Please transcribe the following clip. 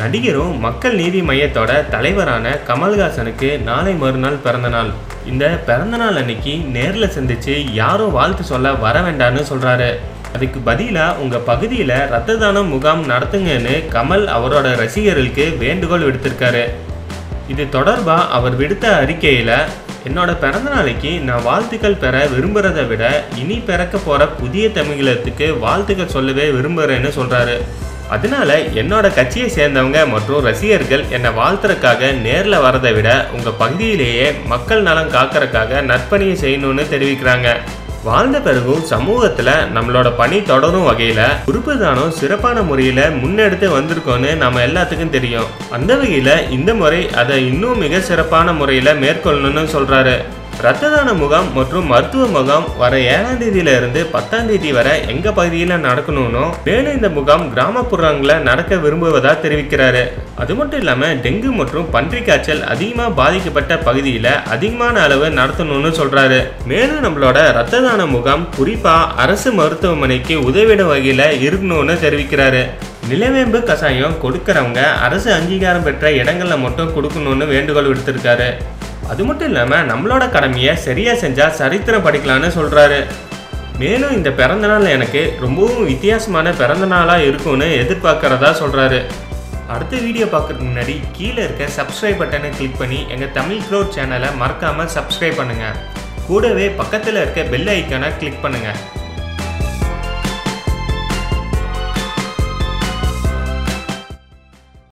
நடிகரும் மக்கள் நீதி மையத்தோட தலைவரான கமல்ஹாசனுக்கு நாளை மறுநாள் பிறந்த நாள் இந்த பிறந்த நாள் அன்னைக்கு நேரில் சந்திச்சு யாரும் வாழ்த்து சொல்ல வர வேண்டாம்னு சொல்றாரு அதுக்கு பதிலாக உங்கள் பகுதியில் ரத்த தானம் முகாம் நடத்துங்கன்னு கமல் அவரோட ரசிகர்களுக்கு வேண்டுகோள் விடுத்திருக்காரு இது தொடர்பாக அவர் விடுத்த அறிக்கையில் என்னோட பிறந்த நாளைக்கு நான் வாழ்த்துக்கள் பெற விரும்புகிறத விட இனி பிறக்க போகிற புதிய தமிழகத்துக்கு வாழ்த்துக்கள் சொல்லவே விரும்புகிறேன்னு சொல்கிறாரு அதனால என்னோட கட்சியை சேர்ந்தவங்க மற்றும் ரசிகர்கள் என்னை வாழ்த்துறதுக்காக நேரில் வரதை விட உங்கள் பகுதியிலேயே மக்கள் நலம் காக்கறதுக்காக நற்பணியை செய்யணும்னு தெரிவிக்கிறாங்க வாழ்ந்த பிறகும் சமூகத்தில் நம்மளோட பணி தொடரும் வகையில் உறுப்பு தானம் சிறப்பான முறையில் முன்னெடுத்து வந்திருக்கோன்னு நம்ம எல்லாத்துக்கும் தெரியும் அந்த வகையில் இந்த முறை அதை இன்னும் மிக சிறப்பான முறையில் மேற்கொள்ளணும்னு சொல்கிறாரு ரத்த தான முகாம் மற்றும் மருத்துவ முகாம் வர ஏழாம் தேதியில இருந்து பத்தாம் தேதி வரை எங்க பகுதியில் நடக்கணும்னு மேலும் இந்த முகாம் கிராமப்புறங்களில் நடக்க விரும்புவதா தெரிவிக்கிறாரு அது மட்டும் இல்லாம டெங்கு மற்றும் பன்றி காய்ச்சல் அதிகமா பாதிக்கப்பட்ட பகுதியில் அதிகமான அளவு நடத்தணும்னு சொல்றாரு மேலும் நம்மளோட ரத்த தான முகாம் குறிப்பா அரசு மருத்துவமனைக்கு உதவிடும் வகையில இருக்கணும்னு தெரிவிக்கிறாரு நிலவேம்பு கஷாயம் கொடுக்கறவங்க அரசு அங்கீகாரம் பெற்ற இடங்கள்ல மட்டும் கொடுக்கணும்னு வேண்டுகோள் விடுத்திருக்காரு அது மட்டும் இல்லாமல் நம்மளோட கடமையை சரியாக செஞ்சால் சரித்திரம் படிக்கலான்னு சொல்கிறாரு மேலும் இந்த பிறந்த நாள் எனக்கு ரொம்பவும் வித்தியாசமான பிறந்த நாளாக இருக்கும்னு எதிர்பார்க்கறதா சொல்கிறாரு அடுத்த வீடியோ பார்க்கறதுக்கு முன்னாடி கீழே இருக்க சப்ஸ்கிரைப் பட்டனை கிளிக் பண்ணி எங்கள் தமிழ் க்ரோட் சேனலை மறக்காமல் சப்ஸ்கிரைப் பண்ணுங்கள் கூடவே பக்கத்தில் இருக்க பெல் ஐக்கானை கிளிக் பண்ணுங்கள்